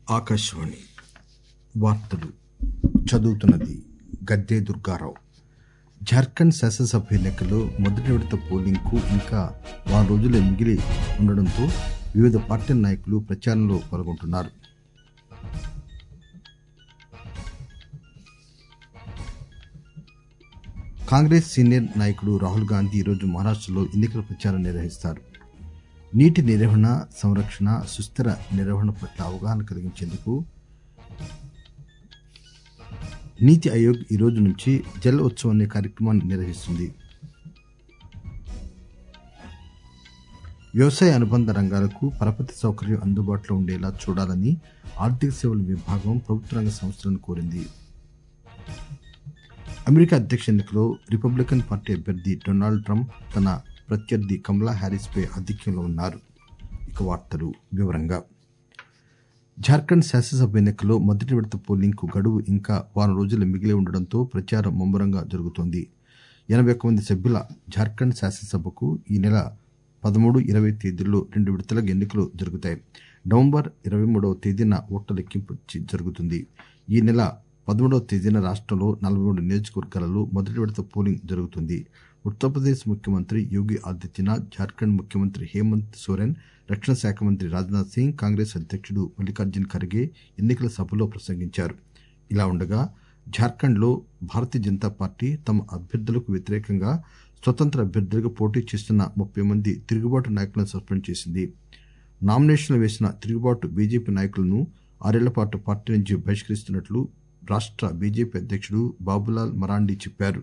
ఆకాశవాణి వార్తలు చదువుతున్నది గద్దే దుర్గారావు జార్ఖండ్ శాసనసభ ఎన్నికల్లో మొదటి విడత పోలింగ్ కు ఇంకా వారం రోజులే మిగిలి ఉండడంతో వివిధ పార్టీల నాయకులు ప్రచారంలో పాల్గొంటున్నారు కాంగ్రెస్ సీనియర్ నాయకుడు రాహుల్ గాంధీ ఈరోజు మహారాష్టలో ఎన్నికల ప్రచారం నిర్వహిస్తారు నీటి నిర్వహణ సంరక్షణ సుస్థిర నిర్వహణ పట్ల అవగాహన కలిగించేందుకు నీతి ఆయోగ్ ఈ రోజు నుంచి జల్ ఉత్సవ్ అనే కార్యక్రమాన్ని నిర్వహిస్తుంది వ్యవసాయ అనుబంధ రంగాలకు పరపతి సౌకర్యం అందుబాటులో ఉండేలా చూడాలని ఆర్థిక సేవల విభాగం ప్రభుత్వ రంగ సంస్థలను కోరింది అమెరికా అధ్యక్ష ఎన్నికలో రిపబ్లికన్ పార్టీ అభ్యర్థి డొనాల్డ్ ట్రంప్ తన ప్రత్యర్థి కమలా హ్యారిస్ పై ఆధిక్యంలో ఉన్నారు ఇక వార్తలు వివరంగా జార్ఖండ్ శాసనసభ ఎన్నికల్లో మొదటి విడత పోలింగ్ కు గడువు ఇంకా వారం రోజులు మిగిలి ఉండడంతో ప్రచారం ముమ్మరంగా జరుగుతోంది ఎనబై ఒక్క మంది సభ్యుల జార్ఖండ్ శాసనసభకు ఈ నెల పదమూడు ఇరవై తేదీల్లో రెండు విడతలుగా ఎన్నికలు జరుగుతాయి నవంబర్ ఇరవై మూడవ తేదీన ఓట్ల లెక్కింపు చి- జరుగుతుంది ఈ నెల పదమూడవ తేదీన రాష్టంలో నలభై మూడు నియోజకవర్గాలలో మొదటి విడత పోలింగ్ జరుగుతుంది ఉత్తరప్రదేశ్ ముఖ్యమంత్రి యోగి ఆదిత్యనాథ్ జార్ఖండ్ ముఖ్యమంత్రి హేమంత్ సోరెన్ రక్షణ శాఖ మంత్రి రాజ్నాథ్ సింగ్ కాంగ్రెస్ అధ్యక్షుడు మల్లికార్జున్ ఖర్గే ఎన్నికల సభలో ప్రసంగించారు ఇలా ఉండగా జార్ఖండ్ లో భారతీయ జనతా పార్టీ తమ అభ్యర్థులకు వ్యతిరేకంగా స్వతంత్ర అభ్యర్థులుగా పోటీ చేస్తున్న ముప్పై మంది తిరుగుబాటు నాయకులను సస్పెండ్ చేసింది నామినేషన్లు వేసిన తిరుగుబాటు బీజేపీ నాయకులను ఆరేళ్ల పాటు పార్టీ నుంచి బహిష్కరిస్తున్నట్లు రాష్ట బీజేపీ అధ్యక్షుడు బాబులాల్ మరాండి చెప్పారు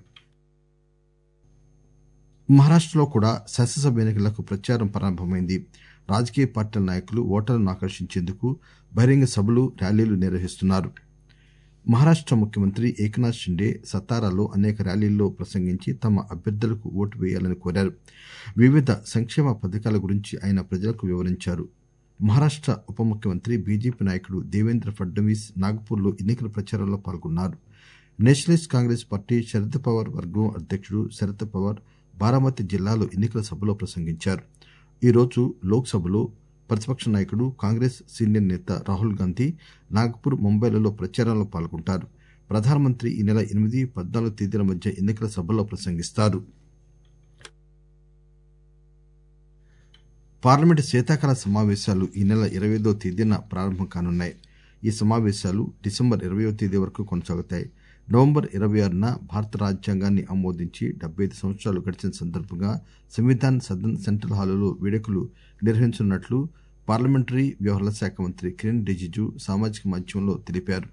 మహారాష్టలో కూడా శాసనసభ ఎన్నికలకు ప్రచారం ప్రారంభమైంది రాజకీయ పార్టీల నాయకులు ఓటర్లను ఆకర్షించేందుకు బహిరంగ సభలు ర్యాలీలు నిర్వహిస్తున్నారు మహారాష్ట ముఖ్యమంత్రి ఏకనాథ్ షిండే సతారాలో అనేక ర్యాలీల్లో ప్రసంగించి తమ అభ్యర్థులకు ఓటు వేయాలని కోరారు వివిధ సంక్షేమ పథకాల గురించి ఆయన ప్రజలకు వివరించారు మహారాష్ట ఉప ముఖ్యమంత్రి బీజేపీ నాయకుడు దేవేంద్ర ఫడ్నవీస్ నాగపూర్లో ఎన్నికల ప్రచారంలో పాల్గొన్నారు Nationalist Congress party Sharad Pawar వర్గం అధ్యక్షుడు శరద్ పవార్ బారామతి జిల్లాలో ఎన్నికల సభలో ప్రసంగించారు ఈ రోజు లోక్ సభలో ప్రతిపక్ష నాయకుడు కాంగ్రెస్ సీనియర్ నేత రాహుల్ గాంధీ నాగపూర్ ముంబైలలో ప్రచారంలో పాల్గొంటారు ప్రధానమంత్రి ఈ నెల ఎనిమిది పద్నాలుగు తేదీల మధ్య ఎన్నికల సభల్లో ప్రసంగిస్తారు పార్లమెంటు శీతాకాల సమావేశాలు ఈ నెల ఇరవై తేదీన ప్రారంభం కానున్నాయి ఈ సమావేశాలు డిసెంబర్ ఇరవయో తేదీ వరకు కొనసాగుతాయి నవంబర్ ఇరవై ఆరున భారత రాజ్యాంగాన్ని ఆమోదించి డెబ్బై ఐదు సంవత్సరాలు గడిచిన సందర్భంగా సంవిధాన్ సదన్ సెంట్రల్ హాలులో వేడుకలు నిర్వహించనున్నట్లు పార్లమెంటరీ వ్యవహారాల శాఖ మంత్రి కిరణ్ రిజిజు సామాజిక మాధ్యమంలో తెలిపారు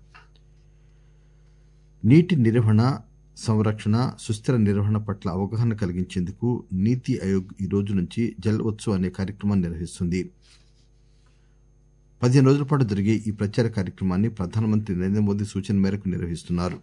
నీటి నిర్వహణ సంరక్షణ సుస్థిర నిర్వహణ పట్ల అవగాహన కలిగించేందుకు నీతి ఆయోగ్ ఈ రోజు నుంచి జల్ ఉత్సవ్ అనే కార్యక్రమాన్ని నిర్వహిస్తుంది పదిహేను రోజుల పాటు జరిగే ఈ ప్రచార కార్యక్రమాన్ని ప్రధానమంత్రి నరేంద్ర మోదీ సూచన మేరకు నిర్వహిస్తున్నారు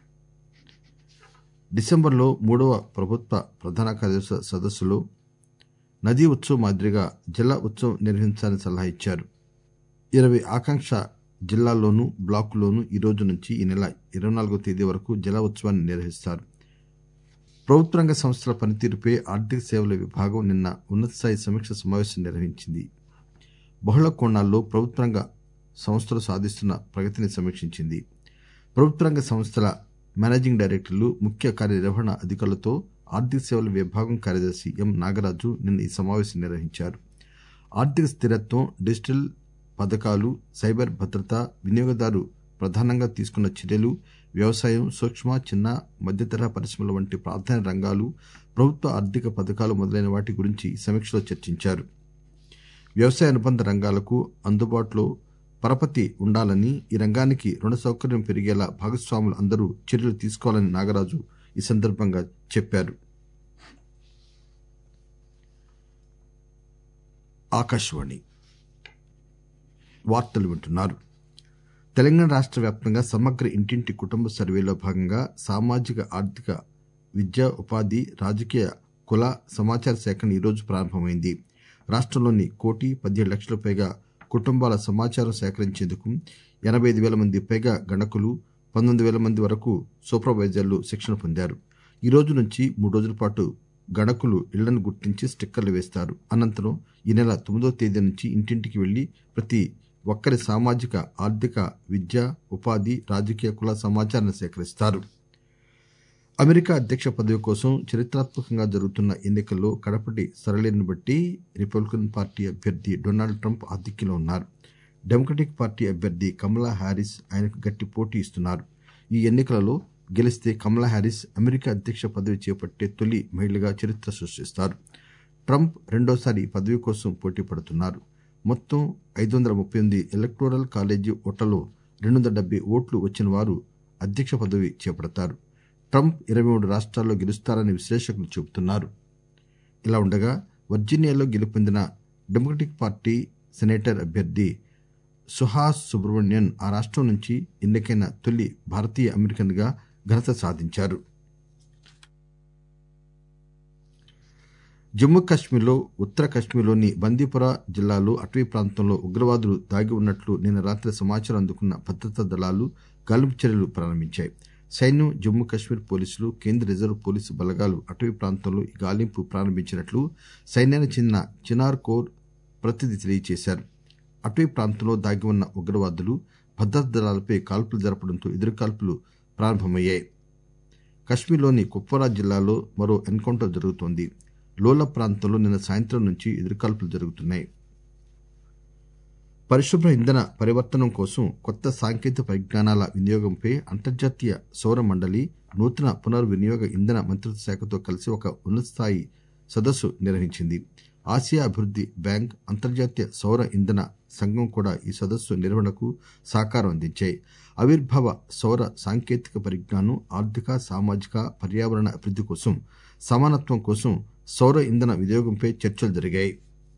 డిసెంబర్లో మూడవ ప్రభుత్వ ప్రధాన కార్యదర్శి సదస్సులో నదీ ఉత్సవ్ మాదిరిగా జల ఉత్సవ్ నిర్వహించాలని సలహా ఇచ్చారు ఇరవై ఆకాంక్ష జిల్లాల్లోనూ బ్లాకుల్లోనూ ఈ రోజు నుంచి ఈ నెల ఇరవై నాలుగో తేదీ వరకు జల ఉత్సవాన్ని నిర్వహిస్తారు ప్రభుత్వ రంగ సంస్థల పనితీరుపై ఆర్థిక సేవల విభాగం నిన్న ఉన్నతస్థాయి సమీక్ష సమావేశం నిర్వహించింది బహుళ కోణాల్లో ప్రభుత్వ రంగ సంస్థలు సాధిస్తున్న ప్రగతిని సమీక్షించింది ప్రభుత్వ రంగ సంస్థల మేనేజింగ్ డైరెక్టర్లు ముఖ్య కార్యనిర్వహణ అధికారులతో ఆర్థిక సేవల విభాగం కార్యదర్శి ఎం నాగరాజు నిన్న ఈ సమావేశం నిర్వహించారు ఆర్థిక స్థిరత్వం డిజిటల్ పథకాలు సైబర్ భద్రత వినియోగదారు ప్రధానంగా తీసుకున్న చర్యలు వ్యవసాయం సూక్ష్మ చిన్న మధ్యతరహా పరిశ్రమల వంటి ప్రాధాన్య రంగాలు ప్రభుత్వ ఆర్థిక పథకాలు మొదలైన వాటి గురించి ఈ సమీక్షలో చర్చించారు వ్యవసాయ అనుబంధ రంగాలకు అందుబాటులో పరపతి ఉండాలని ఈ రంగానికి రుణ సౌకర్యం పెరిగేలా భాగస్వాములు అందరూ చర్యలు తీసుకోవాలని నాగరాజు ఈ సందర్భంగా చెప్పారు ఆకాశవాణి వార్తలు వింటున్నారు తెలంగాణ రాష్ట్ర వ్యాప్తంగా సమగ్ర ఇంటింటి కుటుంబ సర్వేలో భాగంగా సామాజిక ఆర్థిక విద్య ఉపాధి రాజకీయ కుల సమాచార సేకరణ ఈరోజు ప్రారంభమైంది రాష్ట్రంలోని కోటి పదిహేడు లక్షల పైగా కుటుంబాల సమాచారం సేకరించేందుకు ఎనబై ఐదు వేల మంది పైగా గణకులు పంతొమ్మిది వేల మంది వరకు సూపర్వైజర్లు శిక్షణ పొందారు ఈ రోజు నుంచి మూడు రోజుల పాటు గణకులు ఇళ్లను గుర్తించి స్టిక్కర్లు వేస్తారు అనంతరం ఈ నెల తొమ్మిదో తేదీ నుంచి ఇంటింటికి వెళ్లి ప్రతి ఒక్కరి సామాజిక ఆర్థిక విద్య ఉపాధి రాజకీయ కుల సమాచారాన్ని సేకరిస్తారు అమెరికా అధ్యక్ష పదవి కోసం చరిత్రాత్మకంగా జరుగుతున్న ఎన్నికల్లో కడపటి సరళిని బట్టి రిపబ్లికన్ పార్టీ అభ్యర్థి డొనాల్డ్ ట్రంప్ ఆధిక్యంలో ఉన్నారు డెమోక్రటిక్ పార్టీ అభ్యర్థి కమలా హ్యారిస్ ఆయనకు గట్టి పోటీ ఇస్తున్నారు ఈ ఎన్నికలలో గెలిస్తే కమలా హ్యారిస్ అమెరికా అధ్యక్ష పదవి చేపట్టే తొలి మహిళగా చరిత్ర సృష్టిస్తారు ట్రంప్ రెండోసారి ఈ పదవి కోసం పోటీ పడుతున్నారు మొత్తం ఐదు వందల ముప్పై ఎనిమిది ఎలక్టోరల్ కాలేజీ ఓట్లలో రెండు వందల డెబ్బై ఓట్లు వచ్చిన వారు అధ్యక్ష పదవి చేపడతారు ట్రంప్ ఇరవై మూడు రాష్ట్రాల్లో గెలుస్తారని విశ్లేషకులు చెబుతున్నారు ఇలా ఉండగా వర్జీనియాలో గెలుపొందిన డెమోక్రటిక్ పార్టీ సెనేటర్ అభ్యర్థి సుహాస్ సుబ్రహ్మణ్యన్ ఆ రాష్టం నుంచి ఎన్నికైన తొలి భారతీయ అమెరికన్ గా ఘనత సాధించారు జమ్మూ కాశ్మీర్లో ఉత్తర కాశ్మీర్లోని బందీపుర జిల్లాలో అటవీ ప్రాంతంలో ఉగ్రవాదులు దాగి ఉన్నట్లు నిన్న రాత్రి సమాచారం అందుకున్న భద్రతా దళాలు గాలింపు చర్యలు ప్రారంభించాయి సైన్యం జమ్మూ కాశ్మీర్ పోలీసులు కేంద్ర రిజర్వ్ పోలీసు బలగాలు అటవీ ప్రాంతంలో ఈ గాలింపు ప్రారంభించినట్లు సైన్యానికి చెందిన చినార్ కోర్ ప్రతినిధి తెలియజేశారు అటవీ ప్రాంతంలో దాగి ఉన్న ఉగ్రవాదులు భద్రతా దళాలపై కాల్పులు జరపడంతో ఎదురుకాల్పులు ప్రారంభమయ్యాయి కశ్మీర్లోని కుప్వారా జిల్లాలో మరో ఎన్కౌంటర్ జరుగుతోంది లోల ప్రాంతంలో నిన్న సాయంత్రం నుంచి ఎదురుకాల్పులు జరుగుతున్నాయి పరిశుభ్ర ఇంధన పరివర్తనం కోసం కొత్త సాంకేతిక పరిజ్ఞానాల వినియోగంపై అంతర్జాతీయ సౌర మండలి నూతన పునర్వినియోగ ఇంధన మంత్రిత్వ శాఖతో కలిసి ఒక ఉన్నతస్థాయి సదస్సు నిర్వహించింది ఆసియా అభివృద్ది బ్యాంక్ అంతర్జాతీయ సౌర ఇంధన సంఘం కూడా ఈ సదస్సు నిర్వహణకు సహకారం అందించాయి ఆవిర్భావ సౌర సాంకేతిక పరిజ్ఞానం ఆర్థిక సామాజిక పర్యావరణ అభివృద్ది కోసం సమానత్వం కోసం సౌర ఇంధన వినియోగంపై చర్చలు జరిగాయి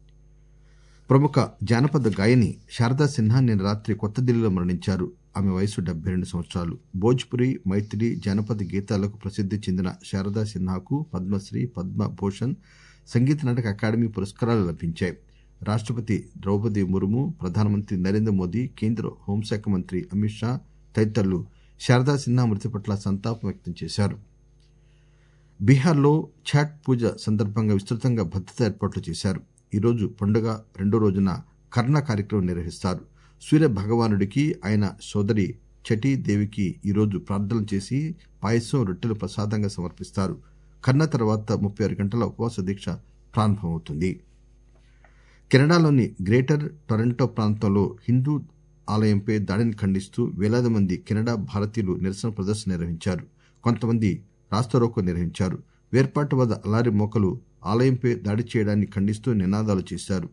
ప్రముఖ జానపద గాయని శారదా సిన్హా నిన్న రాత్రి కొత్త ఢిల్లీలో మరణించారు ఆమె వయసు డెబ్బై రెండు సంవత్సరాలు భోజ్పురి మైథిలి జానపద గీతాలకు ప్రసిద్ది చెందిన శారదా సిన్హాకు పద్మశ్రీ పద్మ భూషణ్ సంగీత నాటక అకాడమీ పురస్కారాలు లభించాయి రాష్టపతి ద్రౌపది ముర్ము ప్రధానమంత్రి నరేంద్ర మోదీ కేంద్ర హోంశాఖ మంత్రి అమిత్ షా తదితరులు శారదా సిన్హా మృతి పట్ల సంతాపం వ్యక్తం చేశారు బీహార్లో ఛాట్ పూజ సందర్భంగా విస్తృతంగా భద్రతా ఏర్పాట్లు చేశారు ఈరోజు పండుగ రెండో రోజున కర్ణ కార్యక్రమం నిర్వహిస్తారు సూర్య భగవానుడికి ఆయన సోదరి చటీ దేవికి ఈరోజు ప్రార్థనలు చేసి పాయసం రొట్టెలు ప్రసాదంగా సమర్పిస్తారు కర్ణ తర్వాత ముప్పై ఆరు గంటల ఉపవాస దీక్ష ప్రారంభమవుతుంది కెనడాలోని గ్రేటర్ టొరంటో ప్రాంతంలో హిందూ ఆలయంపై దాడిని ఖండిస్తూ వేలాది మంది కెనడా భారతీయులు నిరసన ప్రదర్శన నిర్వహించారు కొంతమంది రాస్తారోకో నిర్వహించారు వేర్పాటువాద అలారి మోకలు ఆలయంపై దాడి చేయడాన్ని ఖండిస్తూ నినాదాలు చేశారు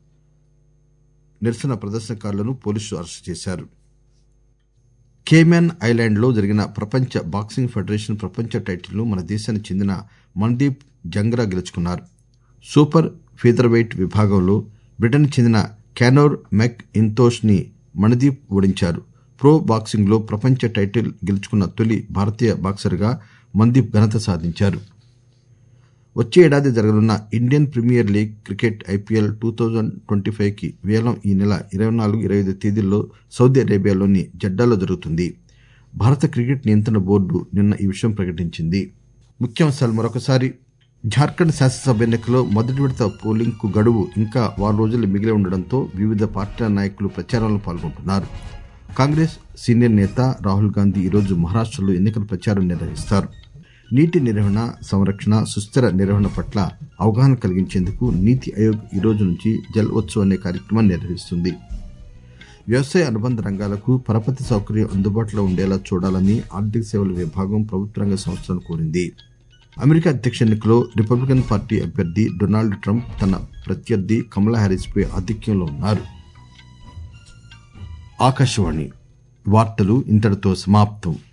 నిరసన ప్రదర్శనకారులను పోలీసులు అరెస్టు చేశారు కేమెన్ ఐలాండ్ లో జరిగిన ప్రపంచ బాక్సింగ్ ఫెడరేషన్ ప్రపంచ టైటిల్ ను మన దేశానికి చెందిన మన్దీప్ జంగ్రా గెలుచుకున్నారు సూపర్ ఫీదర్ వెయిట్ విభాగంలో బ్రిటన్ చెందిన క్యానోర్ మెక్ ఇంతోష్ ని మణిదీప్ ఓడించారు ప్రో బాక్సింగ్ లో ప్రపంచ టైటిల్ గెలుచుకున్న తొలి భారతీయ బాక్సర్ గా మన్దీప్ ఘనత సాధించారు వచ్చే ఏడాది జరగనున్న Indian Premier League cricket IPL two thousand twenty five కి వేలం ఈ నెల ఇరవై నాలుగు ఇరవై ఐదు తేదీల్లో సౌదీ అరేబియాలోని జడ్డాలో జరుగుతుంది భారత క్రికెట్ నియంత్రణ బోర్డు నిన్న ఈ విషయం ప్రకటించింది ముఖ్యాంశాలు మరొకసారి జార్ఖండ్ శాసనసభ ఎన్నికల్లో మొదటి విడత పోలింగ్ కు గడువు ఇంకా వారం రోజులు మిగిలి ఉండడంతో వివిధ పార్టీల నాయకులు ప్రచారంలో పాల్గొంటున్నారు కాంగ్రెస్ సీనియర్ నేత రాహుల్ గాంధీ ఈరోజు మహారాష్టలో ఎన్నికల ప్రచారం నిర్వహిస్తారు నీటి నిర్వహణ సంరక్షణ సుస్థిర నిర్వహణ పట్ల అవగాహన కలిగించేందుకు నీతి ఆయోగ్ ఈ రోజు నుంచి జల్ ఉత్సవ్ అనే కార్యక్రమాన్ని నిర్వహిస్తుంది వ్యవసాయ అనుబంధ రంగాలకు పరపతి సౌకర్యం అందుబాటులో ఉండేలా చూడాలని ఆర్థిక సేవల విభాగం ప్రభుత్వ రంగ సంస్థలను కోరింది అమెరికా అధ్యక్ష ఎన్నికలో రిపబ్లికన్ పార్టీ అభ్యర్థి డొనాల్డ్ ట్రంప్ తన ప్రత్యర్థి కమలా హ్యారిస్ పై ఆధిక్యంలో ఉన్నారు ఆకాశవాణి వార్తలు ఇంతటితో సమాప్తం